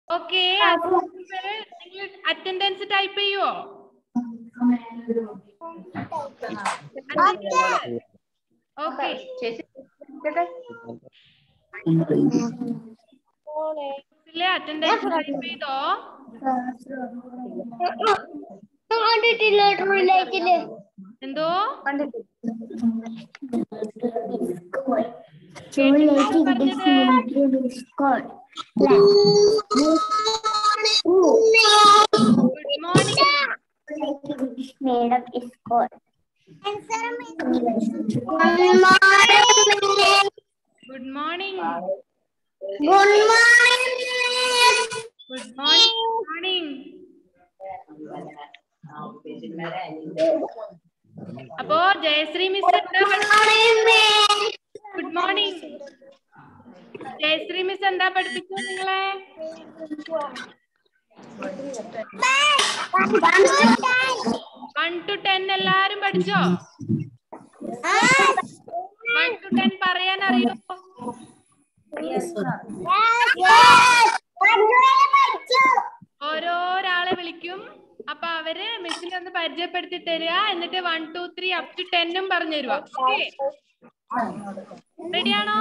Okay നിങ്ങൾ attendance type ചെയ്യുവോ okay attendance type ചെയ്തോ കണ്ടിട്ടില്ല ട്രൂലൈറ്റില് എന്തോ good morning made up is called. Good good morning morning. Good morning morning അപ്പോ ജയശ്രീ മിസ് എന്താ ഗുഡ് മോർണിംഗ് ജയശ്രീ മിസ് എന്താ പഠിപ്പിച്ചത് നിങ്ങളെ വൺ ടു ടെൻ എല്ലാരും പഠിച്ചോ വൺ ടു ടെൻ പറയാൻ അറിയോ ഓരോരാളെ വിളിക്കും അപ്പൊ അവര് മിസ്സിനെ ഒന്ന് പരിചയപ്പെടുത്തി തരിക എന്നിട്ട് one two three up to ടെന്നും പറഞ്ഞു തരുക ഓക്കെ റെഡിയാണോ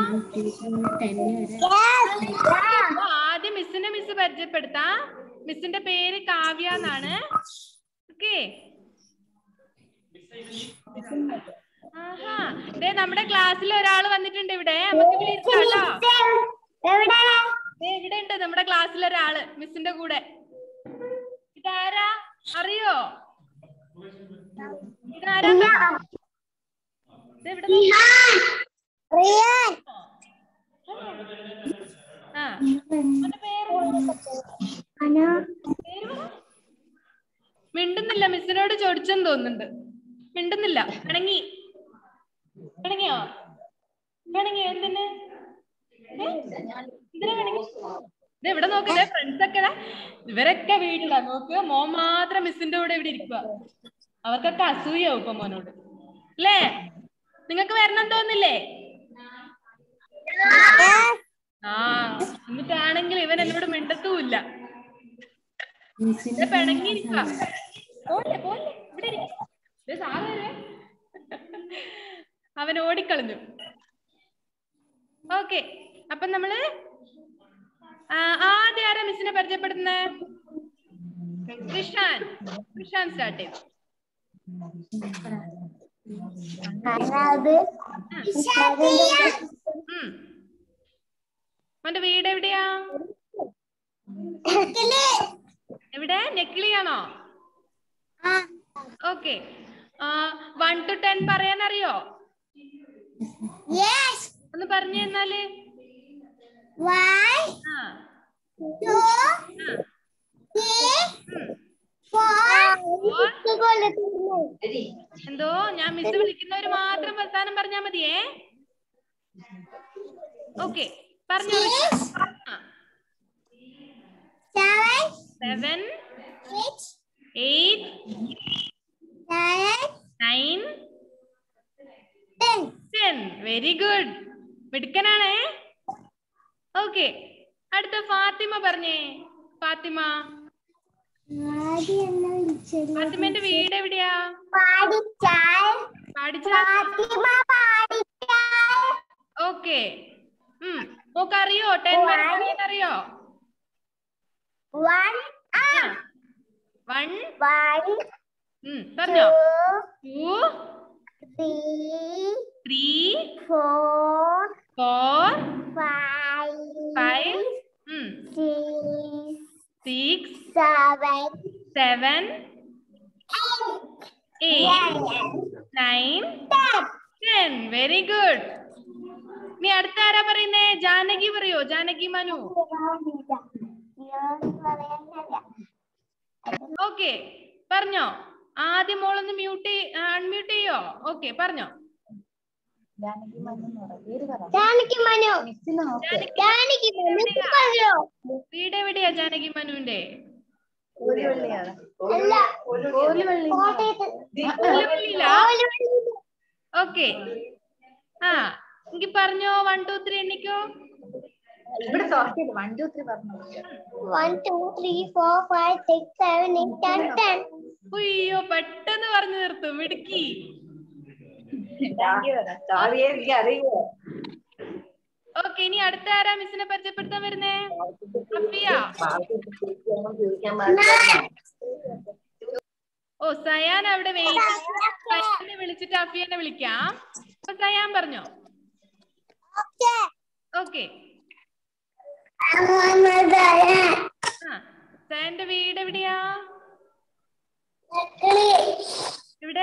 അപ്പൊ ആദ്യം മിസ്സിനെ മിസ് പരിചയപ്പെടുത്താം മിസ്സിന്റെ പേര് കാവ്യ എന്നാണ് ഓക്കെ ആഹാ ദേ നമ്മുടെ ക്ലാസ്സിൽ ഒരാൾ വന്നിട്ടുണ്ട് ഇവിടെ നമുക്ക് ഇവിടെ ഇരുത്താം കേട്ടോ ദേ ഇവിടെ ഉണ്ട് നമ്മുടെ ക്ലാസ്സിൽ ഒരാള് മിസ്സിന്റെ കൂടെ ഇതാരാ അറിയോ ഇതാരാ ദേ ഇവിടെ നോക്ക്. ആ അവന്റെ പേര് പേര് പറ. മിണ്ടുന്നില്ല മിസ്സിനോട് ചോദിച്ചെന്ന് തോന്നുന്നുണ്ട് മിണ്ടുന്നില്ല പിണങ്ങി പിണങ്ങിയോ പിണങ്ങിയോ എന്തിന് ഏ? എന്തിനാ പിണങ്ങി ഇത് ഇവിടെ നോക്കില്ലേ ഫ്രണ്ട്സ് ഒക്കെ ദാ ഇവരൊക്കെ വീട്ടിലാ നോക്കുക മോൻ മാത്രം മിസ്സിന്റെ കൂടെ ഇവിടെ ഇരിക്കുക അവർക്കൊക്കെ അസൂയാവും ഇപ്പൊ മോനോട് അല്ലേ നിങ്ങക്ക് വരണം തോന്നില്ലേ ആ എന്നിട്ടാണെങ്കിൽ ഇവൻ എന്നോട് മിണ്ടത്തുമില്ല ഇത് പിണങ്ങിയിരിക്കുക പോലെ പോലെ ഇവിടെ ഇരിക്ക്. ദേ സാറ് വരുവേ. അവൻ ഓടിക്കളഞ്ഞു ഓക്കെ അപ്പൊ നമ്മള് ആ, ആദ്യം ആരാ മിസ്സിനെ പരിചയപ്പെടുത്തുന്നേ കൃഷാൻ കൃഷാൻ സ്റ്റാർട്ട് ചെയ്തു ഉം. അവന്റെ വീട് എവിടെയാ എവിടെ നെക്കിളിയാണോ ഓക്കെ വൺ ടു ടെൻ പറയാൻ അറിയോ Yes. ഒന്ന് പറഞ്ഞു തന്നാല് One, ആ two, three, four. എന്തോ ഞാൻ മിസ് വിളിക്കുന്നവര് മാത്രം വർത്താനം പറഞ്ഞാ മതിയേ ഓക്കെ പറഞ്ഞു Seven, seven eight, eight nine, nine ten. Ten very good മിടുക്കനാണേ ഓക്കെ അടുത്ത ഫാത്തിമ പറഞ്ഞേ ഫാത്തിമ ഫാത്തിമന്റെ വീട് എവിടെയാ പാടിച്ചാൽ പാടിച്ച ഫാത്തിമ പാടിച്ചാൽ ഓക്കെ ഉം മോക്കറിയോ ടെൻ വരെ അറിയോ വൺ ആ വൺ വൺ ഉം പറഞ്ഞോ two two three three four four five five ഉം six six seven seven eight nine ten very good നീ അടുത്ത ആരാ പറയുന്നേ ജാനകി പറയോ ജാനകി മനു ഓക്കെ പറഞ്ഞോ ആദ്യം മോളൊന്ന് മ്യൂട്ട് അൺമ്യൂട്ട് ചെയ്യോ ഓക്കെ പറഞ്ഞോ ജാനകി മനു ജാനകി മനു പറയോ വീട് എവിടെയാ ജാനകി മനുവിന്റെ അല്ല കോട്ടയത്ത് കൊല്ലവള്ളിയിലാ ഓക്കെ ആ എനിക്ക് പറഞ്ഞോ വൺ ടു ത്രീ എണ്ണിക്കോ ഇവിടെ സോർട്ട് ചെയ്ത് വൺ ടു ത്രീ പറഞ്ഞു One, two, three, four, five, six, seven, eight, nine, ten. ഉയ്യോ പെട്ടെന്ന് പറഞ്ഞു നിർത്തും മിടുക്കി സാറിയെ എനിക്ക് അറിയോ ഓക്കെ ഇനി അടുത്ത ആരാ മിസ്സിനെ പരിചയപ്പെടുത്താൻ വരുന്നേ അഫിയ ചോദിക്കാൻ പാടില്ല ഓ സയാൻ അവിടെ വെയിറ്റ് സയാനെ വിളിച്ചിട്ട് അഫിയനെ വിളിക്കാം അപ്പൊ സയാൻ പറഞ്ഞോ Okay. ഓക്കെ അമ്മമ്മ ആ സയാന്റെ വീട് എവിടെയാ നെക്കിളി ഇവിടെ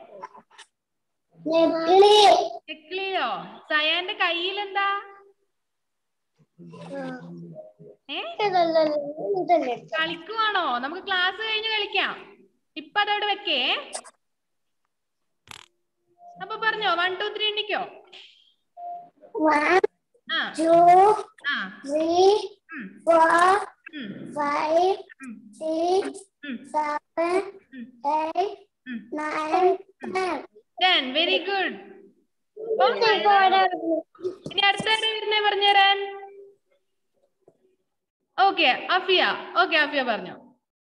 നെക്കിളി എക്ലിയോ സയാന്റെ കയ്യിൽ എന്താ ഏ ഇതല്ലേ കളിക്കുവാണോ നമുക്ക് ക്ലാസ് കഴിഞ്ഞ് കളിക്കാം ഇപ്പൊ അതവിടെ വെക്കേ അപ്പൊ പറഞ്ഞോ വൺ ടു ത്രീ എണ്ണിക്കോ One, ആ two, ആ three, ഉം, four, ഉം, five, ഉം, six, ഉം, seven, ഉം, eight, ഉം. nine, ten. Ten, very good. ഇനി അടുത്ത ആരാ വരുന്നേ പറഞ്ഞുതരാൻ ഓക്കെ അഫിയ ഓക്കെ അഫിയ പറഞ്ഞോ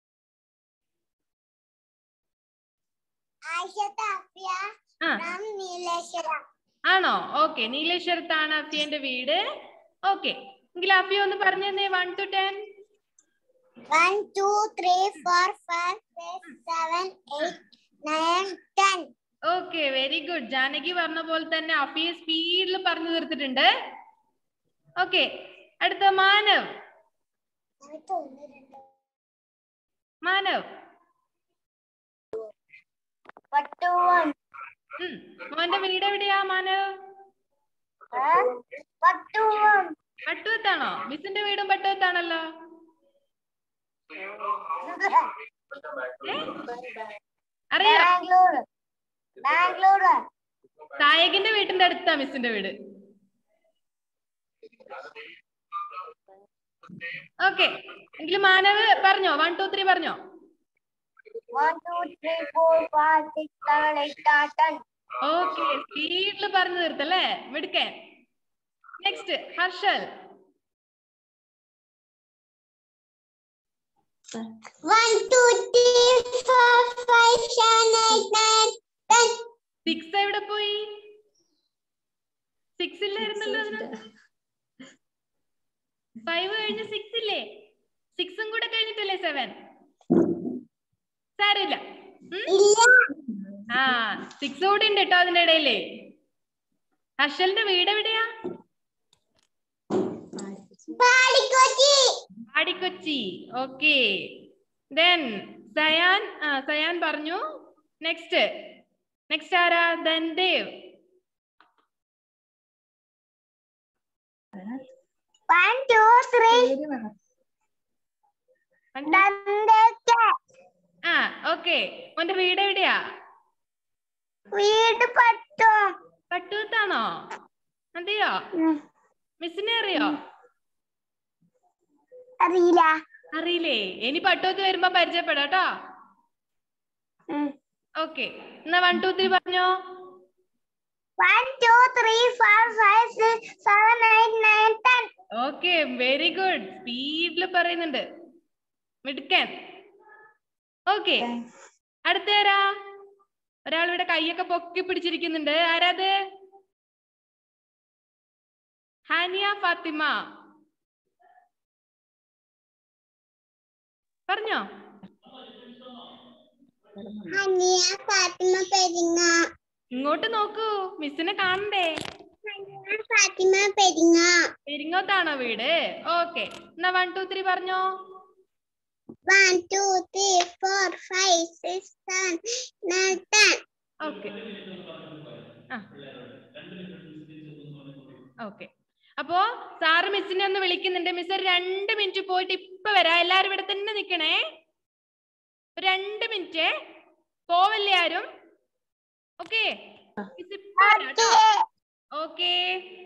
ആയിഷത്ത് അഫിയ ആ from നീലേശ്വരം ആണോ ഓക്കെ നീലേശ്വരത്താണ് അഫിയന്റെ വീട് ഓക്കെ എങ്കിൽ അഫിയ ഒന്ന് പറഞ്ഞു തന്നെ one two ten One, two, three, four, five, six, seven, eight, nine, ten. Okay very good Janaki പറഞ്ഞ പോലെ തന്നെ അഫിയെ സ്പീഡിൽ പറഞ്ഞു തീർത്തിട്ടുണ്ട് ഓക്കെ അടുത്ത മാനവ് മാനവ് പത്ത് one, ഉം. മോന്റെ വീട് എവിടെയാ മാനവ് huh? പത്ത് one, പട്ടുവത്താണോ മിസ്സിന്റെ വീടും പട്ടുവത്താണല്ലോ ഏ? അറിയോ ബാംഗ്ലൂർ ബാംഗ്ലൂർ സായകിന്റെ വീട്ടിന്റെ അടുത്താ മിസ്സിന്റെ വീട് ഓക്കെ എങ്കിലും മാനവ് പറഞ്ഞോ വൺ ടു ത്രീ പറഞ്ഞോ one two three four five six seven eight nine ten okay സ്പീഡിൽ പറഞ്ഞു തീർത്തല്ലേ മിടുക്കൻ next Harshal one two three four five seven eight nine ten six എവിടെ പോയി സിക്സ് ഇല്ലായിരുന്നല്ലോ അതിനകത്ത് ഫൈവ് കഴിഞ്ഞ് സിക്സ് ഇല്ലേ സിക്സും കൂടെ കഴിഞ്ഞിട്ടല്ലേ സെവൻ സാരമില്ല ഉം? ഇല്ല ആ സിക്സ് കൂടി ഉണ്ട് കേട്ടോ അതിന്റെ ഇടയില് ഹർഷലിന്റെ വീട് എവിടെയാ പാടിക്കൊച്ചി ആടിക്കൊച്ചി ഓക്കെ ദെൻ സയാൻ ആ സയാൻ പറഞ്ഞു നെക്സ്റ്റ് നെക്സ്റ്റ് ആരാ then Dev one two three നന്ദേക്ക ആ ഓക്കെ മോന്റെ വീട് എവിടെയാ വീട് പറ്റും പട്ടൂത്താണോ അതെയോ മിസ്സിനെ അറിയോ അറിയില്ല അറിയില്ലേ ഇനി പട്ടൂത്ത് വരുമ്പോ പരിചയപ്പെടാം കേട്ടോ ഓക്കെ എന്നാ വൺ ടു ത്രീ പറഞ്ഞോ one two three four five six seven eight nine ten okay very good സ്പീഡിൽ പറയുന്നുണ്ട് മിടുക്കൻ ഓക്കെ അടുത്ത ആരാ ഒരാൾ ഇവിടെ കൈയൊക്കെ പൊക്കി പിടിച്ചിരിക്കുന്നുണ്ട് ആരാത് ഹാനിയ ഫാത്തിമ പറഞ്ഞോ ഹനിയ ഫാത്തിമ പെരിങ്ങ ഇങ്ങോട്ട് നോക്കൂ മിസ്സിനെ കാണണ്ടേ ഹനിയ ഫാത്തിമ പെരിങ്ങ പെരിങ്ങോത്താണോ വീട് ഓക്കെ എന്നാ വൺ ടു ത്രീ പറഞ്ഞോ one two three four five six seven nine ten okay okay അപ്പോ സാറ് മിസ്സിനെ ഒന്ന് വിളിക്കുന്നുണ്ട് മിസ് ഒരു രണ്ട് മിനിറ്റ് പോയിട്ട് ഇപ്പൊ വരാം എല്ലാരും ഇവിടെ തന്നെ നിക്കണേ ഒരു രണ്ട് മിനിറ്റ് പോവല്ലേ ആരും ഓക്കെ മിസ് ഇപ്പൊ വരാം ഓക്കെ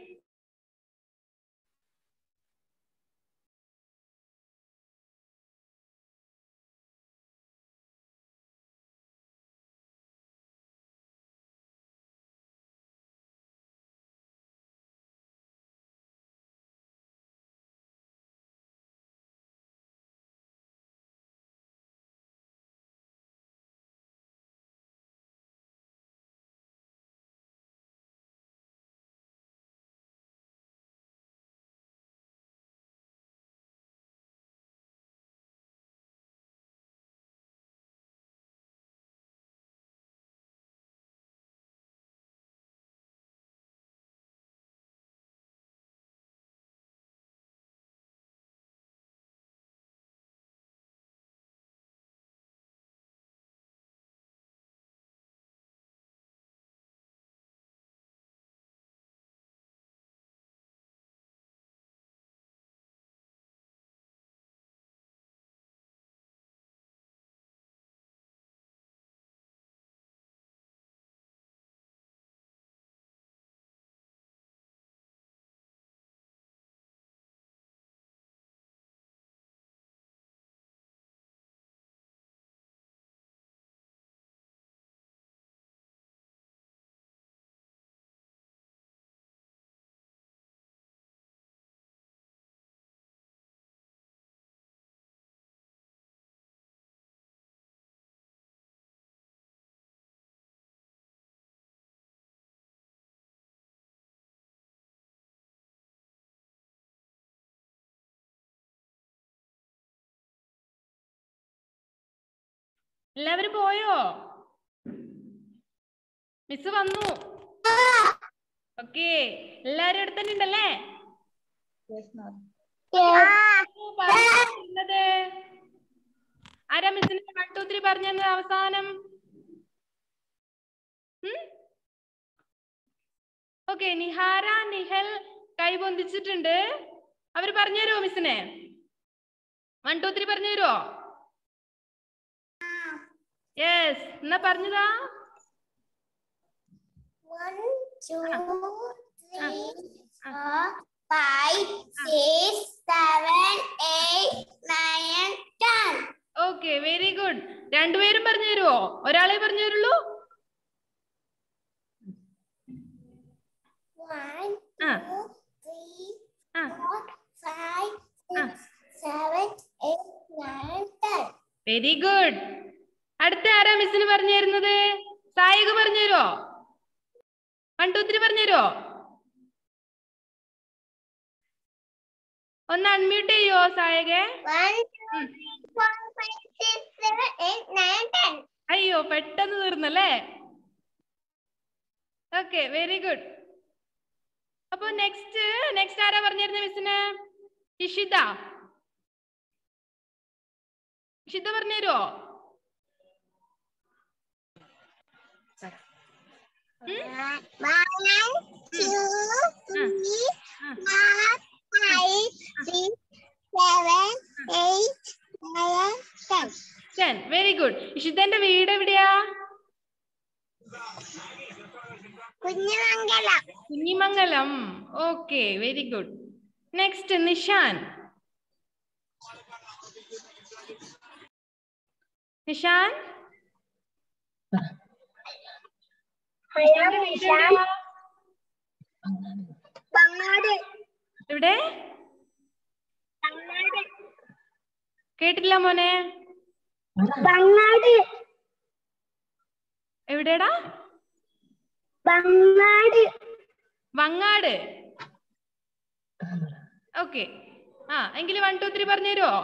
എല്ലാവരും പോയോ മിസ് വന്നു ഓക്കെ എല്ലാരും ഇവിടെ തന്നെ ഉണ്ടല്ലേ പറഞ്ഞത് ആരാ മിസ്സിന് വൺ ടു ത്രീ പറഞ്ഞത് അവസാനം ഓക്കെ നിഹാര നിഹൽ കൈ പൊന്തിച്ചിട്ടുണ്ട് അവര് പറഞ്ഞു തരുമോ മിസ്സിനെ വൺ ടു ത്രീ പറഞ്ഞു തരുമോ യെസ് എന്നാ പറഞ്ഞതാ One, two, three, four, five, six, seven, eight, nine, ten. Okay very good രണ്ടുപേരും പറഞ്ഞു തരുമോ ഒരാളെ പറഞ്ഞു തരുള്ളൂ One, Ah. two, three, Ah. four, five, Ah. six, seven, eight, nine, ten. Very good അടുത്ത ആരാ മിസ്സിന് പറഞ്ഞു തരുന്നത് സായിക പറഞ്ഞു തരുമോ വൺ ടു ത്രീ പറഞ്ഞു തരുമോ ഒന്ന് അൺമ്യൂട്ട് ചെയ്യോ സായകെ One, two, three, four, five, six, seven, eight, nine, ten. അയ്യോ പെട്ടെന്ന് തീർന്നല്ലേ ഓക്കെ വെരി ഗുഡ് അപ്പൊ നെക്സ്റ്റ് നെക്സ്റ്റ് ആരാ പറഞ്ഞിരുന്ന മിസ്സിന് ഇഷിത ഇഷിത പറഞ്ഞു തരുമോ One, two, three, four, five, six, seven, eight, nine, ten. Ten very good ഇഷിതന്റെ വീട് എവിടെയാ Kunjumangalam Kunjimangalam okay very good next Nishan Nishan നിഷാന്റെ വീട് എവിടെയാ? ബങ്ങാട് എവിടെ ബങ്ങാട് കേട്ടില്ല മോനെ ബങ്ങാട് എവിടെടാ ബങ്ങാട് വങ്ങാട് ഓക്കെ ആ എങ്കിൽ വൺ ടു ത്രീ പറഞ്ഞു തരുമോ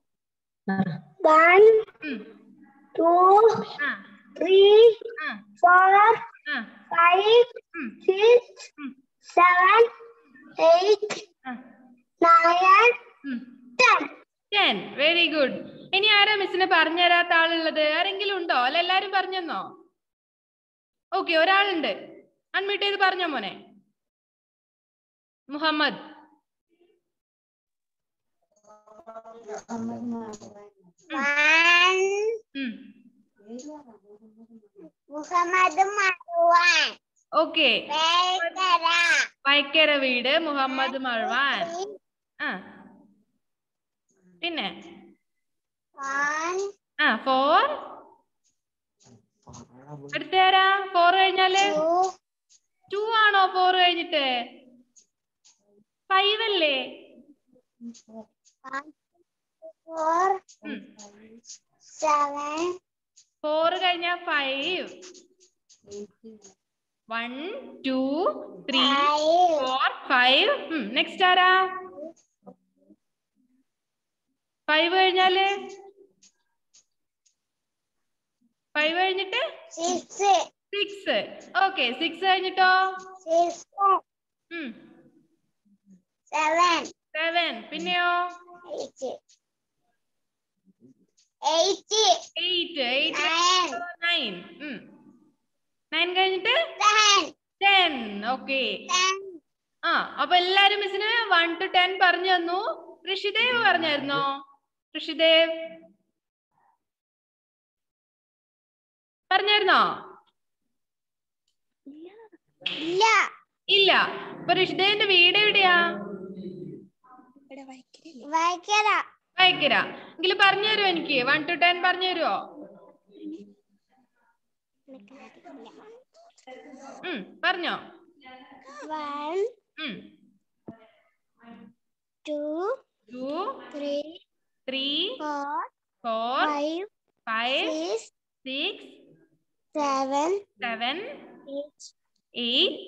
വൺ ടു ആ ത്രീ ആ ഫോർ ആ ഫൈവ് ഉം, സിക്സ് ഉം, സെവൻ എയ്റ്റ് ആ, നയൻ ഉം. ടെൻ ടെൻ വെരി ഗുഡ് ഇനി ആരാ മിസ്സിന് പറഞ്ഞു തരാത്ത ആളുള്ളത് ആരെങ്കിലും ഉണ്ടോ അല്ല എല്ലാരും പറഞ്ഞെന്നോ ഓക്കെ ഒരാളുണ്ട് അൺമ്യൂട്ട് ചെയ്ത് പറഞ്ഞോ മോനെ മുഹമ്മദ് വൺ ഉം. മുഹമ്മദ് മറുവാൻ ഓക്കെ വേക്കര വൈക്കര വീട് മുഹമ്മദ് മഴ്വാൻ ആ പിന്നെ വൺ ആ ഫോർ അടുത്താരാ ഫോർ കഴിഞ്ഞാല് ടു ടു ആണോ ഫോർ കഴിഞ്ഞിട്ട് ഫൈവ് അല്ലേ ഫോർ സെവൻ ഫോർ കഴിഞ്ഞാ five one two three five four five next ആരാ ഫൈവ് കഴിഞ്ഞാല് ഫൈവ് കഴിഞ്ഞിട്ട് സിക്സ് സിക്സ് ഓക്കെ സിക്സ് കഴിഞ്ഞിട്ടോ സിക്സ് സെവൻ സെവൻ പിന്നെയോ eight eight eight eight nine nine nine കഴിഞ്ഞിട്ട് ടെൻ ടെൻ ഓക്കെ ടെൻ ആ അപ്പൊ എല്ലാരും മിസ്സിന് വൺ ടു ടെൻ പറഞ്ഞു തന്നു ഋഷിദേവ് പറഞ്ഞായിരുന്നോ ഋഷിദേവ് പറഞ്ഞായിരുന്നോ ഇല്ല ഇല്ല അപ്പൊ ഋഷിദേവിന്റെ വീട് എവിടെയാ വൈക്കര വൈക്കര എങ്കിൽ പറഞ്ഞു തരുമോ എനിക്ക് വൺ ടു ടെൻ പറഞ്ഞു തരുമോ ഉം പറഞ്ഞോ വൺ ഉം two two three three four four five five six six seven seven eight eight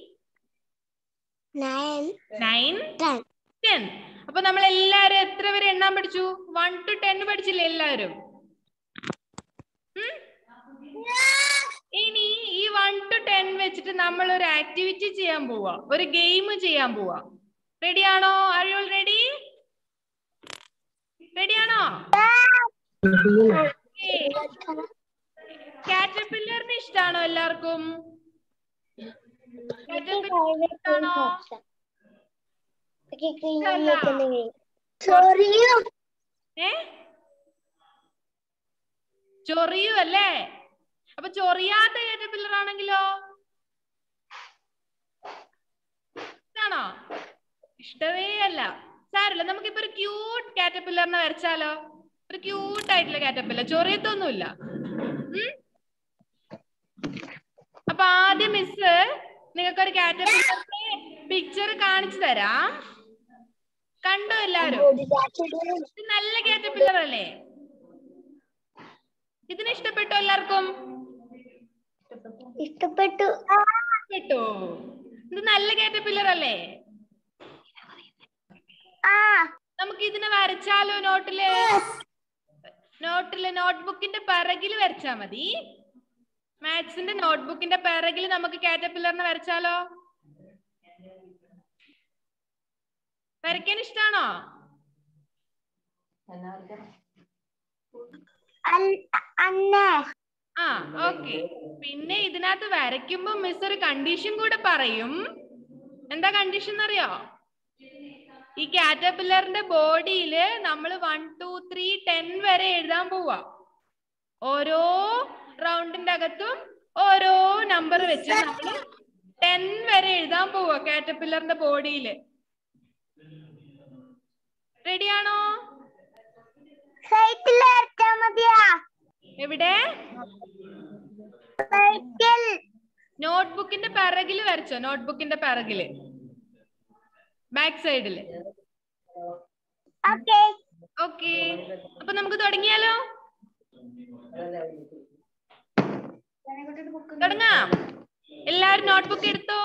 nine nine ten ten അപ്പൊ നമ്മൾ എല്ലാരും എത്ര വരെ എണ്ണാൻ പഠിച്ചു വൺ ടു ടെൻ പഠിച്ചില്ലേ എല്ലാരും ഉം? ഇനി ഈ വൺ ടു ടെൻ വെച്ചിട്ട് നമ്മൾ ഒരു ആക്ടിവിറ്റി ചെയ്യാൻ പോവാ ഒരു ഗെയിം ചെയ്യാൻ പോവാ റെഡി ആണോ ആർ യു റെഡി റെഡി ആണോ കാറ്റർപില്ലറിന് ഇഷ്ടാണോ എല്ലാവർക്കും Caterpillar ഇഷ്ടാണോ ചൊറിയും ഏ ചൊറിയു അല്ലേ അപ്പൊ ചൊറിയാത്ത കാറ്റർപില്ലർ ആണെങ്കിലോ ഇഷ്ടാണോ ഇഷ്ടമേ അല്ല സാരല്ല നമുക്കിപ്പോ ഒരു ക്യൂട്ട് കാറ്റർപില്ലറിനെ വരച്ചാലോ ഒരു ക്യൂട്ട് ആയിട്ടുള്ള കാറ്റർപില്ലർ ചൊറിയത്തൊന്നുമില്ല ഉം? അപ്പൊ ആദ്യം മിസ് നിങ്ങൾക്ക് ഒരു കാറ്റർപില്ലറിന്റെ പിക്ചർ കാണിച്ചു തരാം കണ്ടോ എല്ലാവരും ഇത് നല്ല കാറ്റർപില്ലർ അല്ലേ ഇതിന് ഇഷ്ടപ്പെട്ടോ എല്ലാവർക്കും ഇഷ്ടപ്പെട്ടു ഇഷ്ടപ്പെട്ടോ ഇത് നല്ല കാറ്റർപില്ലർ അല്ലേ ആ നമുക്ക് ഇതിനെ വരച്ചാലോ നോട്ടില് നോട്ടില് നോട്ട്ബുക്കിന്റെ പിറകില് വരച്ചാ മതി മാത്സിന്റെ നോട്ട്ബുക്കിന്റെ പിറകില് നമുക്ക് കാറ്റർപില്ലറിനെ വരച്ചാലോ വരയ്ക്കാൻ ഇഷ്ടാണോ അന്നേ ആ ഓക്കെ പിന്നെ ഇതിനകത്ത് വരയ്ക്കുമ്പോ മിസ് ഒരു കണ്ടീഷൻ കൂടെ പറയും എന്താ കണ്ടീഷൻ അറിയോ ഈ കാറ്റർപില്ലറിന്റെ ബോഡിയില് നമ്മൾ വൺ ടു ത്രീ ടെൻ വരെ എഴുതാൻ പോവാ ഓരോ റൗണ്ടിന്റെ അകത്തും ഓരോ നമ്പർ വെച്ച് നമ്മൾ ടെൻ വരെ എഴുതാൻ പോവാ കാറ്റർപില്ലറിന്റെ ബോഡിയില് റെഡിയാണോ സൈക്കിൾ വരച്ചാ മതിയാ എവിടെ സൈക്കിൾ നോട്ട്ബുക്കിന്റെ പിറകില് വരച്ചോ നോട്ട്ബുക്കിന്റെ പിറകില് ബാക്ക് സൈഡില് ഓക്കെ ഓക്കെ അപ്പൊ നമുക്ക് തുടങ്ങിയാലോ തുടങ്ങാം എല്ലാരും നോട്ട്ബുക്ക് എടുത്തോ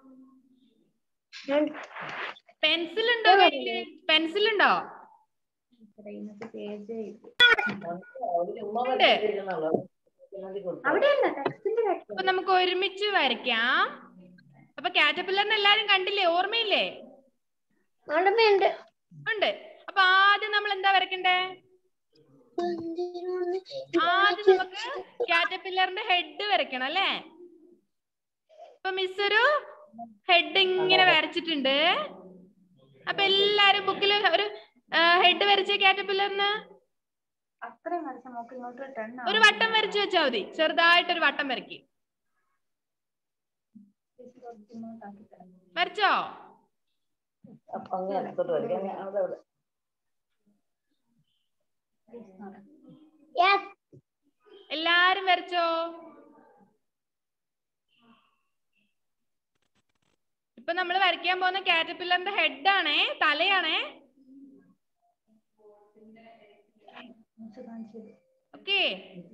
പെൻസിൽ ഉണ്ടോ കയ്യില് പെൻസിൽ ഉണ്ടോ അപ്പൊ നമുക്ക് ഒരുമിച്ച് വരയ്ക്കാം അപ്പൊ കാറ്റർപില്ലറിനെ എല്ലാരും കണ്ടില്ലേ ഓർമ്മയില്ലേ ഓർമ്മയുണ്ട് ഉണ്ട് അപ്പൊ ആദ്യം നമ്മൾ എന്താ വരയ്ക്കണ്ടേ ആദ്യം നമുക്ക് കാറ്റർപില്ലറിന്റെ ഹെഡ് വരയ്ക്കണം അല്ലേ ഇപ്പൊ മിസ് ഒരു ഹെഡ് ഇങ്ങനെ വരച്ചിട്ടുണ്ട് അപ്പൊ എല്ലാരും ബുക്കിൽ ഒരു ഹെഡ് വരച്ച കാറ്റർപില്ലറിന് അത്രയും വരച്ച നോക്ക് ഇങ്ങോട്ട് ടെൻ ഒരു വട്ടം വരച്ചു വെച്ചാൽ മതി ചെറുതായിട്ട് ഒരു വട്ടം വരക്കി വരച്ചോ അപ്പൊ അങ്ങനെ അടുത്തോട്ട് വരയ്ക്കാം ഞാൻ അതവിടെ യെസ് എല്ലാരും വരച്ചോ ഇപ്പൊ നമ്മൾ വരയ്ക്കാൻ പോകുന്ന കാറ്റർപില്ലറിന്റെ ഹെഡ് ആണേ തലയാണേ ഓക്കേ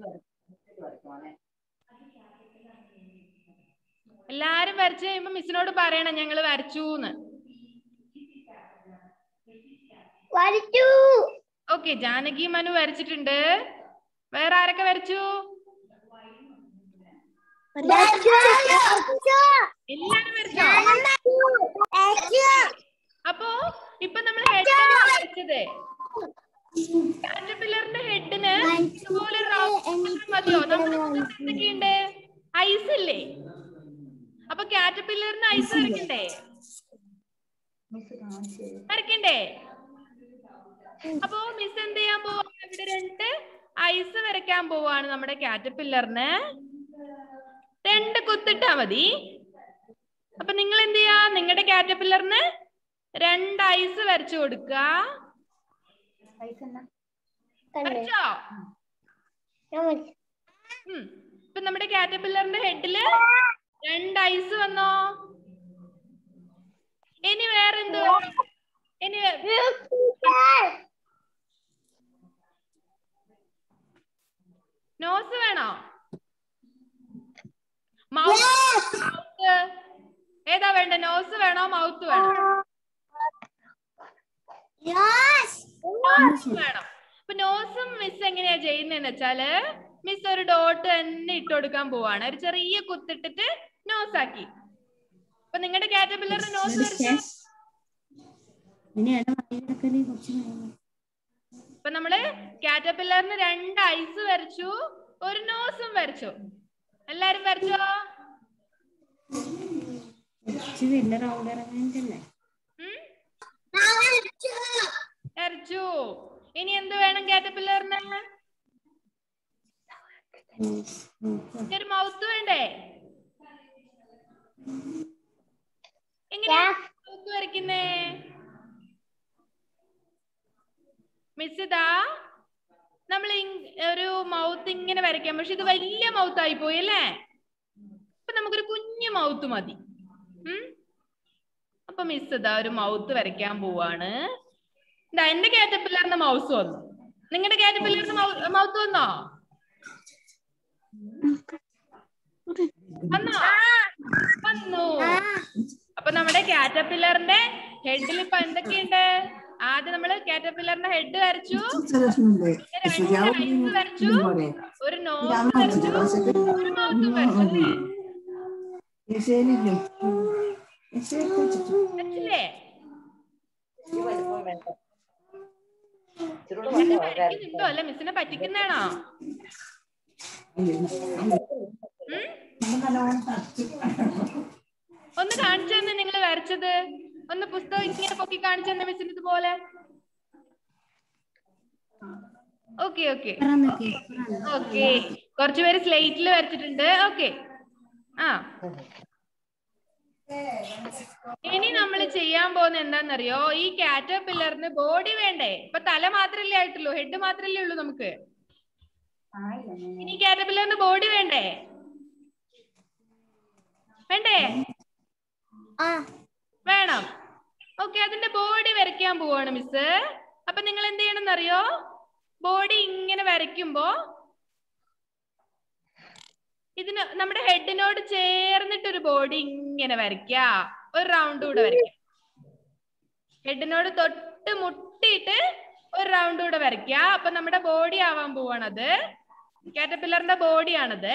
എല്ലാരും വരച്ചു കഴിയുമ്പോ മിസ്സിനോട് പറയണം ഞങ്ങൾ വരച്ചൂന്ന് വരച്ചു ഓക്കെ ജാനകി മനു വരച്ചിട്ടുണ്ട് വേറെ ആരൊക്കെ വരച്ചു വരച്ചു എല്ലാരും വരച്ചോ വരച്ചു അപ്പോ ഇപ്പൊ നമ്മൾ ഹെഡ് വരച്ചത് കാറ്റർപില്ലറിന്റെ ഹെഡിന് ഇതുപോലെ റൗണ്ട് മതിയോ നമ്മുടെ മുഖത്ത് എന്തൊക്കെയുണ്ട് ഐസ് ഇല്ലേ അപ്പൊ കാറ്റർപില്ലറിന് ഐസ് വരയ്ക്കണ്ടേ മിസ് കാണിച്ചു തരും വരയ്ക്കണ്ടേ അപ്പോ മിസ് എന്ത് ചെയ്യാൻ പോവാ ഇവിടെ രണ്ട് ഐസ് വരയ്ക്കാൻ പോവാണ് നമ്മുടെ കാറ്റർപില്ലറിന് രണ്ട് കുത്തിട്ടാ മതി അപ്പൊ നിങ്ങൾ എന്ത് ചെയ്യാ നിങ്ങളുടെ കാറ്റർപില്ലറിന് രണ്ട് ഐസ് വരച്ചു കൊടുക്കുക പൈസ എന്നാ വരച്ചോ ഉം. ഇപ്പൊ നമ്മുടെ കാറ്റർപില്ലറിന്റെ ഹെഡില് രണ്ട് ഐസ് വന്നോ ഇനി വേറെ എന്ത് ഇനി നോസ് വേണോ മൗത്ത് ഏതാ വേണ്ട നോസ് വേണോ മൗത്ത് വേണോ നോസ് വേണം അപ്പൊ നോസും മിസ് എങ്ങനെയാ ചെയ്യുന്നതെന്ന് വെച്ചാല് മിസ് ഒരു ഡോട്ട് തന്നെ ഇട്ട് കൊടുക്കാൻ പോവാണ് ഒരു ചെറിയ കുത്തിട്ടിട്ട് നോസ് ആക്കി അപ്പൊ നിങ്ങളുടെ കാറ്റർപില്ലറിന്റെ നോസ് വരച്ചോ ഇതിനെയാണ് മറികടക്കല് കുറച്ച് കഴിയുമ്പോ. അപ്പൊ നമ്മള് കാറ്റർപില്ലറിന് രണ്ട് ഐസ് വരച്ചു ഒരു നോസും വരച്ചു എല്ലാരും വരച്ചോ കുറച്ച് വലിയ റൗണ്ട് ഇറങ്ങാനിട്ടല്ലേ ഉം? വരച്ചു ഇനി എന്ത് വേണം കാറ്റർപില്ലറിന് ഇനി ഒരു മൗത്ത് വേണ്ടേ എങ്ങനെയാ മൗത്ത് വരയ്ക്കുന്നേ മിസ് ഇതാ നമ്മൾ ഒരു മൗത്ത് ഇങ്ങനെ വരയ്ക്കാം പക്ഷെ ഇത് വലിയ മൗത്ത് ആയി പോയി അല്ലേ അപ്പൊ നമുക്കൊരു കുഞ്ഞു മൗത്ത് മതി ഉം അപ്പൊ മിസ് ഇതാ ഒരു മൗത്ത് വരയ്ക്കാൻ പോവാണ് ഇതാ എന്റെ കാറ്റപ്പില്ലറിന് മൗസ് വന്നു നിങ്ങളുടെ കാറ്റപ്പില്ലറിന് മൗത്ത് വന്നോ വന്നോ വന്നു അപ്പൊ നമ്മുടെ കാറ്റപ്പില്ലറിന്റെ ഹെഡിൽ ഇപ്പൊ എന്തൊക്കെയുണ്ട് ആദ്യം നമ്മള് കാറ്റപ്പില്ലറിന്റെ ഹെഡ് വരച്ചു പിന്നെ രണ്ട് ഐസ് വരച്ചു ഒരു നോസ് വരച്ചു ഒരു മൗത്തും വരച്ചു അല്ലേ വരച്ചില്ലേ ഈ വലിപ്പം വേണ്ട ഇച്ചിരൂടെ എന്നെ വലിപ്പം പറ്റിക്കുന്നുണ്ടോ അല്ലെ മിസ്സിനെ പറ്റിക്കുന്നതാണോ ഉം? ഒന്ന് കാണിച്ചു തന്നെ നിങ്ങൾ വരച്ചത് ഒന്ന് പുസ്തകം ഇങ്ങനെ പൊക്കി കാണിച്ചു തന്നെ മിസ്സിന് ഇതുപോലെ ഓക്കെ ഓക്കെ ഇപ്പുറം നിക്ക്, ഇപ്പുറം നിക്ക്. ഓക്കെ കുറച്ചുപേര് സ്ലേറ്റിൽ വരച്ചിട്ടുണ്ട് ഓക്കെ ആ ഇനി നമ്മൾ ചെയ്യാൻ പോകുന്ന എന്താണെന്നറിയോ ഈ കാറ്റർപില്ലറിന് ബോഡി വേണ്ടേ ഇപ്പൊ തല മാത്രല്ലേ ആയിട്ടുള്ളൂ ഹെഡ് മാത്രല്ലേ ഉള്ളൂ നമുക്ക് ഇനി കാറ്റർപില്ലറിന് ബോഡി വേണ്ടേ വേണ്ടേ ആ വേണം ഓക്കെ അതിന്റെ ബോഡി വരയ്ക്കാൻ പോവാണ് മിസ് അപ്പൊ നിങ്ങൾ എന്ത് ചെയ്യണം അറിയോ ബോഡി ഇങ്ങനെ വരയ്ക്കുമ്പോ ഇതിന് നമ്മുടെ ഹെഡിനോട് ചേർന്നിട്ട് ഒരു ബോഡി ഇങ്ങനെ വരയ്ക്ക ഒരു റൗണ്ട് കൂടെ വരയ്ക്കാം ഹെഡിനോട് തൊട്ട് മുട്ടിയിട്ട് ഒരു റൗണ്ട് കൂടെ വരയ്ക്ക അപ്പൊ നമ്മുടെ ബോഡി ആവാൻ പോവാണത് കാറ്റർപില്ലറിന്റെ ബോഡിയാണത്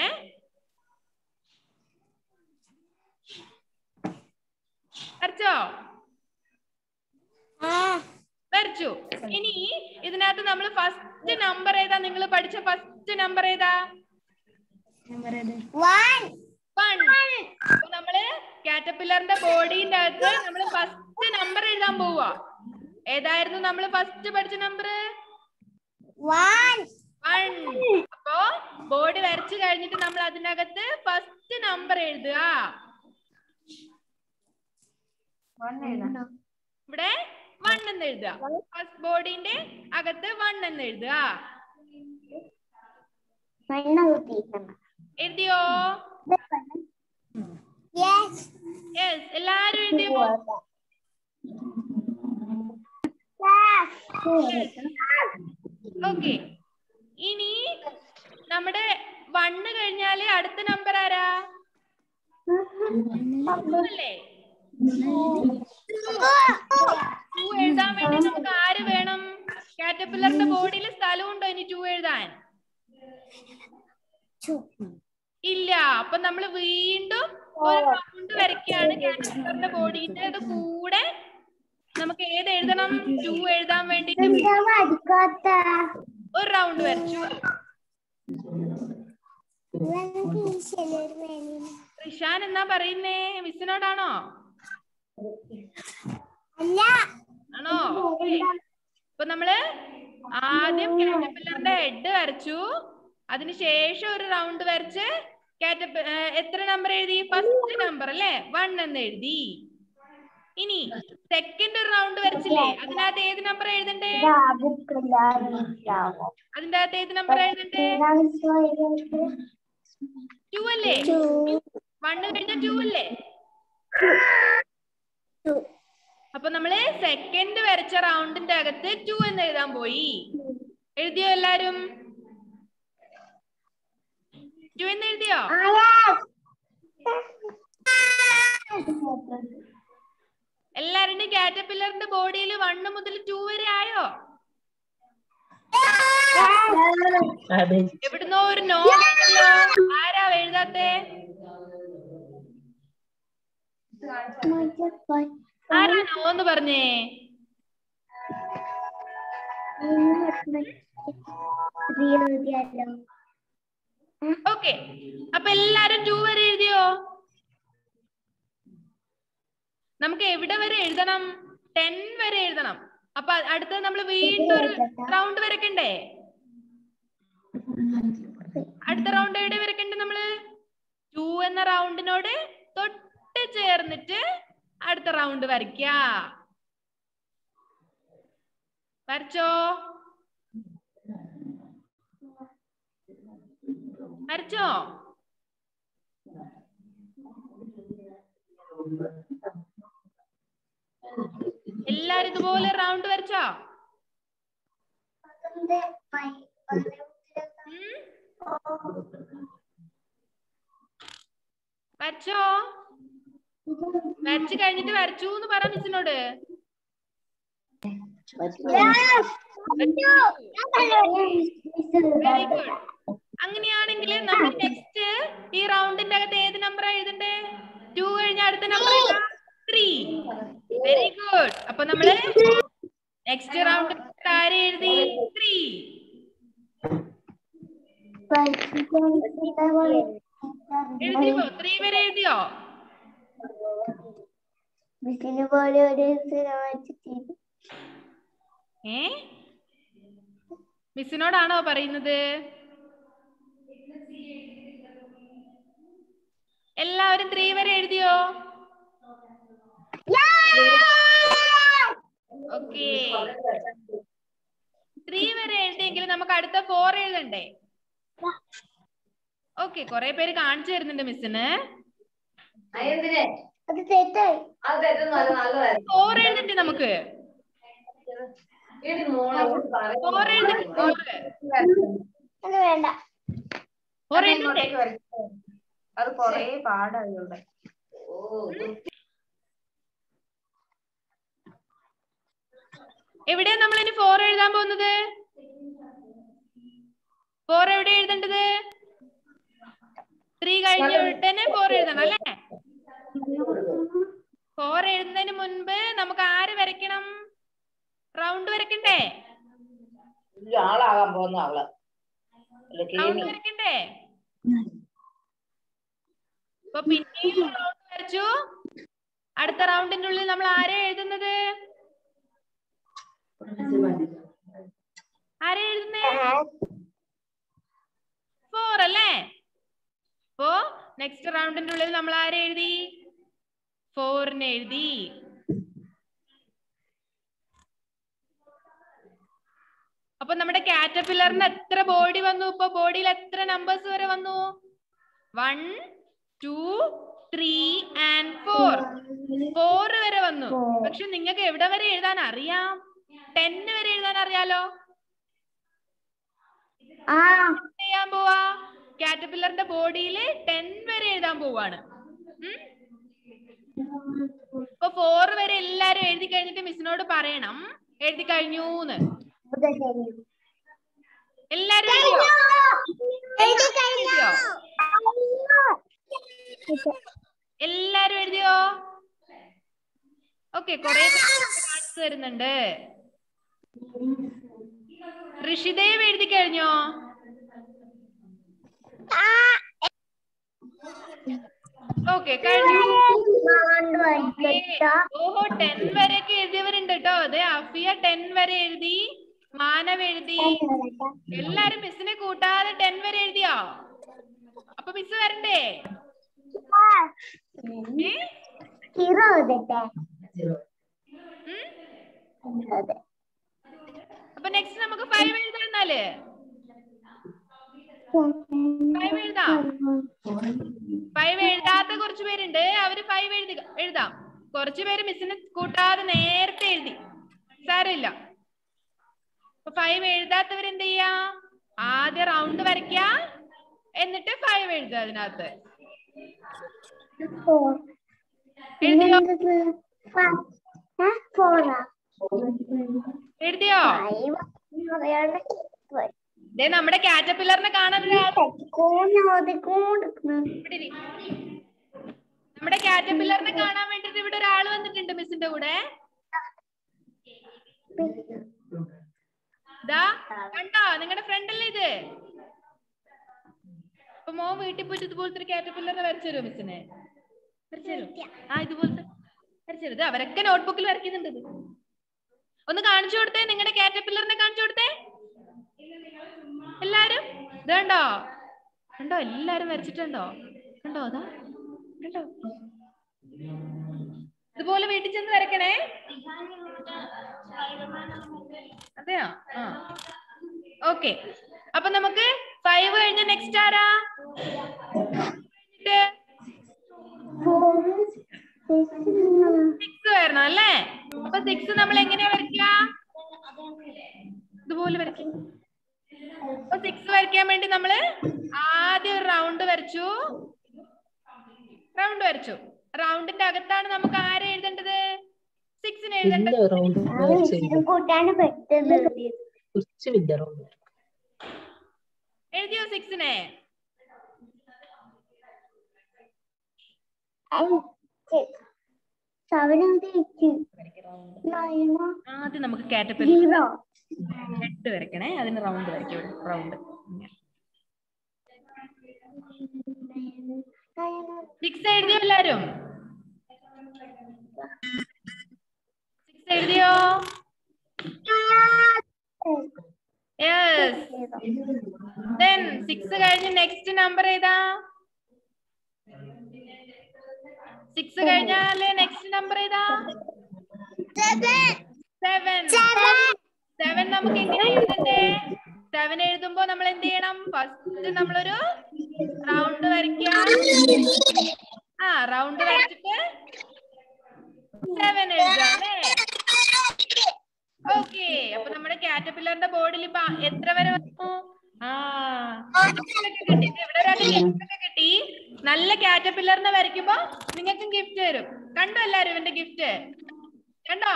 വരച്ചോ ആ വരച്ചു ഇനി ഇതിനകത്ത് നമ്മൾ ഫസ്റ്റ് നമ്പർ ഏതാ നിങ്ങൾ പഠിച്ച ഫസ്റ്റ് നമ്പർ ഏതാ നമ്പർ ഏത്? വൺ വൺ അപ്പൊ നമ്മള് കാറ്റർപില്ലറിന്റെ ബോഡീന്റെ അകത്ത് നമ്മൾ ഫസ്റ്റ് നമ്പർ എഴുതാൻ പോവാ ഏതായിരുന്നു നമ്മൾ ഫസ്റ്റ് പഠിച്ച നമ്പർ വൺ വൺ അപ്പോ ബോർഡ് വരച്ചു കഴിഞ്ഞിട്ട് നമ്മൾ അതിനകത്ത് ഫസ്റ്റ് നമ്പർ എഴുതുക ഇവിടെ വൺ എന്ന് എഴുതുക ഫസ്റ്റ് ബോർഡിന്റെ അകത്ത് വൺ എന്ന് എഴുതുക മണ്ണ കുത്തിയിരിക്കണം എഴുതിയോ യെസ് യെസ് എല്ലാരും എഴുതിയോ ഓക്കെ ഇനി നമ്മുടെ വണ്ണ് കഴിഞ്ഞാല് അടുത്ത നമ്പർ ആരാ Two അല്ലേ ടു എഴുതാൻ വേണ്ടി നമുക്ക് ആര് വേണം കാറ്റപ്പില്ലറിന്റെ ബോഡിയിൽ സ്ഥലമുണ്ടോ ഇനി ടു എഴുതാൻ ഇല്ല അപ്പൊ നമ്മൾ വീണ്ടും ഒരു റൗണ്ട് വരയ്ക്കാണ് കാറ്റപ്പില്ലറിന്റെ ബോഡിന്റെ അത് കൂടെ നമുക്ക് ഏത് എഴുതണം ടു എഴുതാൻ വേണ്ടിട്ട് അടിക്കാത്ത ഒരു റൗണ്ട് വരച്ചു റിഷാൻ എന്നാ പറയുന്നേ മിസ്സിനോടാണോ അല്ല ആണോ Okay. അപ്പൊ നമ്മള് ആദ്യം കാറ്റപ്പില്ലറിന്റെ ഹെഡ് വരച്ചു അതിനുശേഷം ഒരു റൗണ്ട് വരച്ച് കാറ്റപ്പ് എത്ര നമ്പർ എഴുതി ഫസ്റ്റ് നമ്പർ അല്ലേ വൺ എന്ന് എഴുതി ഇനി സെക്കൻഡ് ഒരു റൗണ്ട് വരച്ചില്ലേ അതിനകത്ത് ഏത് നമ്പർ എഴുതണ്ടേ അതിന്റെ അകത്ത് ഏത് നമ്പർ എഴുതണ്ടേ ടു അല്ലേ വണ്ണ് കഴിഞ്ഞ ടു അല്ലേ അപ്പൊ നമ്മള് സെക്കൻഡ് വരച്ച റൗണ്ടിന്റെ അകത്ത് ടു എന്ന് എഴുതാൻ പോയി എഴുതിയോ എല്ലാരും ടു എന്ന് എഴുതിയോ എല്ലാവരുടെയും കാറ്റപ്പില്ലറിന്റെ ബോഡിയിൽ വണ്ണ് മുതൽ ടു വരെ ആയോ എവിടുന്നോ ഒരു നോ ആണല്ലോ ആരാ എഴുതാത്തെ ആരാ നോ എന്ന് പറഞ്ഞേ എഴുതിയാലോ ഓക്കെ അപ്പൊ എല്ലാരും ടു വരെ എഴുതിയോ നമുക്ക് എവിടെ വരെ എഴുതണം ടെൻ വരെ എഴുതണം അപ്പൊ അടുത്തത് നമ്മൾ വീണ്ടും ഒരു റൗണ്ട് വരക്കണ്ടേ അടുത്ത റൗണ്ട് എവിടെ വരക്കണ്ടേ നമ്മള് ടു എന്ന റൗണ്ടിനോട് തൊട്ട് ചേർന്നിട്ട് അടുത്ത റൗണ്ട് വരയ്ക്ക വരച്ചോ വരച്ചോ എല്ലാരും ഇതുപോലെ റൗണ്ട് വരച്ചോ ഉം? വരച്ചോ വരച്ചു കഴിഞ്ഞിട്ട് വരച്ചു എന്ന് പറ മിസ്സിനോട് വെരി ഗുഡ് അങ്ങനെയാണെങ്കിൽ നമ്മൾ നെക്സ്റ്റ് ഈ റൗണ്ടിന്റെ അകത്ത് ഏത് നമ്പർ എഴുതണ്ടേ ടു കഴിഞ്ഞ അടുത്ത നമ്പർ ത്രീ വെരി ഗുഡ് അപ്പൊ നമ്മള് നെക്സ്റ്റ് റൗണ്ട് ആരെ എഴുതി ത്രീ എഴുതിയോ ത്രീ വരെ എഴുതിയോ മിസ്സിന് പോലെ ഒരു സിനിമ വെച്ചിട്ട് ഏ മിസ്സിനോടാണോ പറയുന്നത് എല്ലാവരും ത്രീ വരെ എഴുതിയോ ഓക്കെ ത്രീ വരെ എഴുതിയെങ്കിൽ നമുക്ക് അടുത്ത ഫോർ എഴുതണ്ടേ ഓക്കെ കുറെ പേര് കാണിച്ചു തരുന്നുണ്ട് മിസ്സിന് അതെന്തിനെ അത് തെറ്റായി അത് തെറ്റൊന്നും അല്ല നല്ലതായിരുന്നു ഫോർ എഴുതണ്ടേ നമുക്ക് വീട്ടിൽ മോളോട് ഫോർ എഴുതണ്ടേ ഫോർ അത് വേണ്ട ഫോർ എഴുതണ്ടേ അത് കൊറേ പാടാണ് ഇവിടെ എവിടെയാ നമ്മൾ ഇനി ഫോർ എഴുതാൻ പോകുന്നത് ഫോർ എവിടെ എഴുതേണ്ടത് ത്രീ കഴിഞ്ഞ ഉടനെ ഫോർ എഴുതണം അല്ലേ ഫോർ എഴുതുന്നതിന് മുൻപ് നമുക്ക് ആര് വരയ്ക്കണം റൗണ്ട് വരയ്ക്കണ്ടേ വലിയ ആളാകാൻ പോകുന്ന അവള് അല്ല റൗണ്ട് കേമി വരയ്ക്കണ്ടേ അപ്പൊ പിന്നെയും റൗണ്ട് വരച്ചു അടുത്ത റൗണ്ടിന്റെ ഉള്ളിൽ നമ്മൾ ആരെ എഴുതുന്നത് ആരെ എഴുതുന്നേ ഫോർ അല്ലേ അപ്പോ നെക്സ്റ്റ് റൗണ്ടിന്റെ ഉള്ളിൽ നമ്മൾ ആരെ എഴുതി ഫോറിന് എഴുതി അപ്പൊ നമ്മുടെ കാറ്റർപില്ലറിന് എത്ര ബോഡി വന്നു ഇപ്പൊ ബോഡിയിൽ എത്ര നമ്പേഴ്സ് വരെ വന്നു one two three and four four വരെ വന്നു പക്ഷെ നിങ്ങൾക്ക് എവിടെ വരെ എഴുതാൻ അറിയാം ടെൻ വരെ എഴുതാൻ അറിയാലോ ആ എന്ത് ചെയ്യാൻ പോവാ കാറ്റർപില്ലറിന്റെ ബോഡിയിൽ ടെൻ വരെ എഴുതാൻ പോവാണ് ഉം? ഇപ്പൊ ഫോർ വരെ എല്ലാരും എഴുതി കഴിഞ്ഞിട്ട് മിസ്സിനോട് പറയണം എഴുതി കഴിഞ്ഞൂന്ന് അത് ശരി എല്ലാരും എഴുതിയോ എഴുതി കഴിഞ്ഞു എല്ലാരും എഴുതിയോ ഓക്കെ കൊറേ കാണിച്ചു തരുന്നുണ്ട് ഋഷിദേവ് എഴുതി കഴിഞ്ഞോ ഓക്കെ കഴിഞ്ഞു Okay. ഓഹോ ടെൻ വരെയൊക്കെ എഴുതിയവരുണ്ട് കേട്ടോ അതെ അഫിയ ടെൻ വരെ എഴുതി മാനവ് എഴുതി എല്ലാരും മിസ്സിനെ കൂട്ടാതെ ടെൻ വരെ എഴുതിയോ അപ്പൊ മിസ് വരണ്ടേ ഏ? ഹീറോ എഴുതട്ടെ ഉം? അതെ അപ്പൊ നെക്സ്റ്റ് നമുക്ക് ഫൈവ് എഴുതാം എന്നാല് ഫൈവ് എഴുതാം ഫൈവ് എഴുതാത്ത കുറച്ച് പേരുണ്ട് അവര് ഫൈവ് എഴുതി എഴുതാം കുറച്ച് പേര് മിസ്സിനെ കൂട്ടാതെ നേരത്തെ എഴുതി സാരമില്ല അപ്പൊ ഫൈവ് എഴുതാത്തവർ എന്ത് ചെയ്യാ ആദ്യ റൗണ്ട് വരയ്ക്ക എന്നിട്ട് ഫൈവ് എഴുതുക അതിനകത്ത് എഴുതിയോ ഫോറാ എഴുതിയോ ദേ നമ്മുടെ കാറ്റപ്പില്ലറിനെ കാണാൻ ഒരാൾ കോഞ്ഞോദിക്കൊണ്ടിരിക്കുന്നു ഇവിടെ ഇരി. നമ്മുടെ കാറ്റപ്പില്ലറിനെ കാണാൻ വേണ്ടിട്ട് ഇവിടെ ഒരാൾ വന്നിട്ടുണ്ട് മിസ്സിന്റെ കൂടെ ദാ കണ്ടോ നിങ്ങളുടെ ഫ്രണ്ട് അല്ലേ ഇത് അപ്പൊ മോ വീട്ടിൽ പോയിട്ട് ഇതുപോലത്തെ ഒരു കാറ്റപ്പില്ലറിനെ വരച്ചു തരുമോ മിസ്സിനെ വരച്ചു തരുമോ ആ ഇതുപോലത്തെ വരച്ചു തരും ഇത് അവരൊക്കെ നോട്ട്ബുക്കിൽ വരയ്ക്കുന്നുണ്ട് ഇത് ഒന്ന് കാണിച്ചു കൊടുത്തേ നിങ്ങളുടെ കാറ്റപ്പില്ലറിനെ കാണിച്ചു കൊടുത്തേ എല്ലാരും ഇത് കണ്ടോ കണ്ടോ എല്ലാരും വരച്ചിട്ടുണ്ടോ കണ്ടോ അതാ കണ്ടോ ഇതുപോലെ വീട്ടിൽ ചെന്ന് വരയ്ക്കണേ അതെയോ ആ ഓക്കെ അപ്പൊ നമുക്ക് ഫൈവ് കഴിഞ്ഞ നെക്സ്റ്റ് ആരാ സിക്സ് വരണം അല്ലേ അപ്പൊ സിക്സ് നമ്മൾ എങ്ങനെയാ വരയ്ക്കുക ഇതുപോലെ വരയ്ക്കും അപ്പൊ സിക്സ് വരയ്ക്കാൻ വേണ്ടി നമ്മള് ആദ്യം ഒരു റൗണ്ട് വരച്ചു റൗണ്ട് വരച്ചു റൗണ്ടിന്റെ അകത്താണ് നമുക്ക് ആരെ എഴുതേണ്ടത് സിക്സിന് എഴുതേണ്ടത് വലിയ റൗണ്ട് വരച്ചില്ല കൂട്ടാണ് പെട്ടെന്ന് കുറച്ച് വലിയ റൗണ്ട് എഴുതിയോ സിക്സിനെ സെവൻ എയ്റ്റ് നയൻ ആദ്യം നമുക്ക് കാറ്റപ്പില്ലർ സീറോ ഹെഡ് വരയ്ക്കണേ അതിന് റൗണ്ട് വരയ്ക്കും റൗണ്ട് സിക്സ് എഴുതിയോ എല്ലാരും സിക്സ് എഴുതിയോ യെസ് ദെൻ സിക്സ് കഴിഞ്ഞ് നെക്സ്റ്റ് നമ്പർ ഏതാ സിക്സ് കഴിഞ്ഞാല് നെക്സ്റ്റ് നമ്പർ ഏതാ സെവൻ സെവൻ നമുക്ക് എങ്ങനെ എഴുതണ്ടേ സെവൻ എഴുതുമ്പോ നമ്മൾ എന്ത് ചെയ്യണം ഫസ്റ്റ് നമ്മളൊരു റൗണ്ട് വരയ്ക്കുക ആ റൗണ്ട് വരച്ചിട്ട് സെവൻ എഴുതുക അല്ലേ ഓക്കെ അപ്പൊ നമ്മുടെ കാറ്റപ്പില്ലറിന്റെ ബോർഡിൽ ഇപ്പൊ എത്ര വരെ വന്നു ആ gift ഒക്കെ കിട്ടി ഇവിടെ ഒരാൾക്ക് ഗിഫ്റ്റ് ഒക്കെ കിട്ടി നല്ല കാറ്റപ്പില്ലറിനെ വരയ്ക്കുമ്പോ നിങ്ങൾക്കും ഗിഫ്റ്റ് തരും കണ്ടോ എല്ലാരും ഇവന്റെ ഗിഫ്റ്റ് കണ്ടോ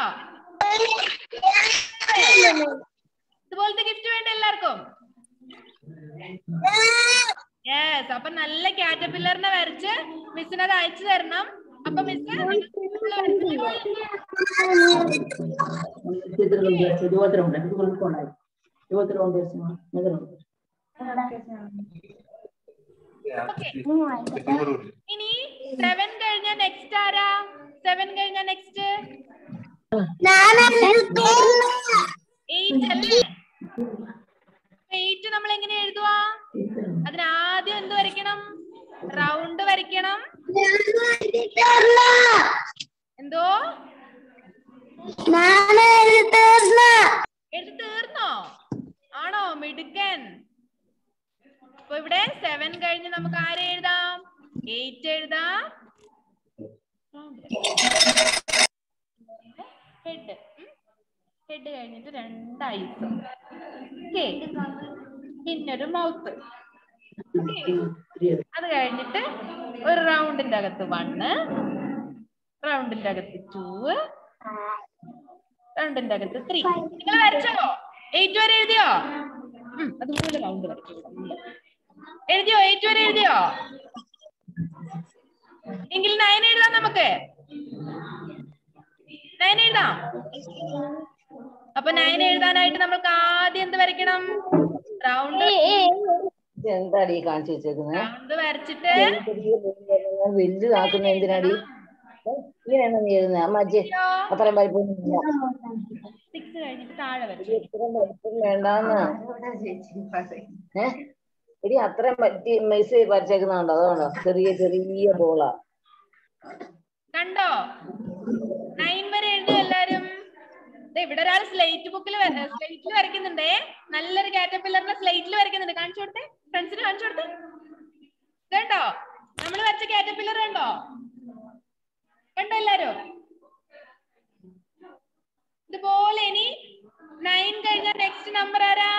ഇതുപോലത്തെ ഗിഫ്റ്റ് വേണ്ട എല്ലാവർക്കും യെസ് അപ്പൊ നല്ല കാറ്റപ്പില്ലറിനെ വരച്ച് മിസ്സിന് അത് അയച്ചു തരണം അപ്പൊ മിസ് ഇതുപോലത്തെ റൗണ്ട് ഇത് കൊണ്ടുപോണ്ടായി ഇതുപോലത്തെ റൗണ്ട് വെച്ചാൽ റൗണ്ട് ഇനി സെവൻ കഴിഞ്ഞ നെക്സ്റ്റ് ആരാ സെവൻ കഴിഞ്ഞ നെക്സ്റ്റ് എയ്റ്റ് അല്ലേ എയ്റ്റ് നമ്മൾ എങ്ങനെ എഴുതുവാ അതിന് ആദ്യം എന്ത് വരയ്ക്കണം റൗണ്ട് വരയ്ക്കണം എന്തോ എഴുതി തീർന്നോ ആണോ മിടുക്കൻ അപ്പൊ ഇവിടെ സെവൻ കഴിഞ്ഞ് നമുക്ക് ആരെ എഴുതാം എയ്റ്റ് എഴുതാം ഹെഡ് ഹെഡ് കഴിഞ്ഞിട്ട് രണ്ട് ഐസ് പിന്നൊരു മൗത്ത് അത് കഴിഞ്ഞിട്ട് ഒരു റൗണ്ടിന്റെ അകത്ത് വണ്ണ് റൗണ്ടിന്റെ അകത്ത് ടൂ റൗണ്ടിന്റെ അകത്ത് ത്രീ നിങ്ങൾ വരച്ചോ എയ്റ്റ് വരെ എഴുതിയോ ഉം, അതുപോലെ റൗണ്ട് വരച്ചു എഴുതിയോ എയ്റ്റ് വരെ എഴുതിയോ എങ്കിൽ നയൻ എഴുതാം നമുക്ക് നയൻ എഴുതാം അപ്പൊ നയൻ എഴുതാനായിട്ട് നമ്മൾക്ക് ആദ്യം എന്ത് വരയ്ക്കണം റൗണ്ട് എന്താടി ഈ കാണിച്ചു വെച്ചേക്കുന്നത് റൗണ്ട് വരച്ചിട്ട് വലുതാക്കുന്ന എന്തിനാടി ഏ? ഇങ്ങനെയാണോ നീ എഴുതുന്നത് അമ്മച്ചി അത്രയും വലിപ്പമൊന്നുമില്ല സിക്സ് കഴിഞ്ഞിട്ട് താഴെ വരച്ചു ഇത്രയും വലിപ്പം വേണ്ടാന്ന് ഏ എടി അത്രയും പറ്റി മെസ്സേജ് വരച്ചേക്കുന്നുണ്ടോ അതുകൊണ്ടോ ചെറിയ ചെറിയ ബോളാ കണ്ടോ നയൻ വരെ എഴുതി എല്ലാരും ദേ ഇവിടെ ഒരാൾ സ്ലേറ്റ് ബുക്കിൽ സ്ലേറ്റിൽ വരയ്ക്കുന്നുണ്ടേ നല്ലൊരു കാറ്റപ്പില്ലറിനെ സ്ലേറ്റിൽ വരയ്ക്കുന്നുണ്ട് കാണിച്ചു കൊടുത്തേ ഫ്രണ്ട്സിന് കാണിച്ചു കൊടുത്തേ ഇതുണ്ടോ നമ്മൾ വരച്ച കാറ്റപ്പില്ലർ കണ്ടോ കണ്ടോ എല്ലാരും ഇതുപോലെ ഇനി നയൻ കഴിഞ്ഞ നെക്സ്റ്റ് നമ്പർ ആരാ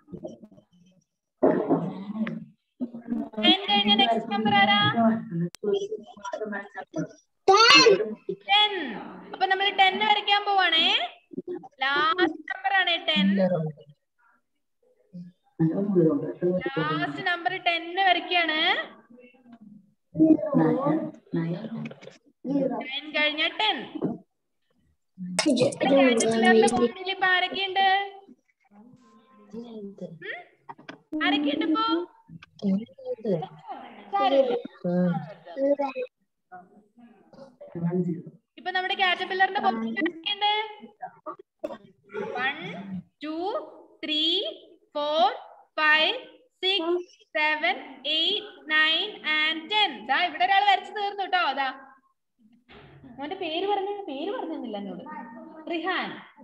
നയൻ കഴിഞ്ഞ നെക്സ്റ്റ് നമ്പർ ആരാ ടെൻ അപ്പൊ നമ്മൾ ടെൻ വരയ്ക്കാൻ പോവാണേ ലാസ്റ്റ് നമ്പർ ആണ് ടെൻ ലാസ്റ്റ് നമ്പർ ടെന്ന് വരയ്ക്കാണ് ടെൻ കഴിഞ്ഞ ടെൻ ബോർഡിൽ ഇപ്പൊ ആരൊക്കെയുണ്ട് ഉം? ആരൊക്കെയുണ്ട് ഇപ്പൊ സാരമില്ല. ഇപ്പൊ നമ്മുടെ കാറ്റർപില്ലറിന്റെ ബോർഡിൽ ആരൊക്കെയുണ്ട് one two three four five six seven eight nine and ten ദാ ഇവിടെ ഒരാൾ വരച്ചു തീർന്നു കേട്ടോ അതാ മോന്റെ പേര് പറഞ്ഞു പേര് പറഞ്ഞില്ല എന്നോട് റിഹാൻ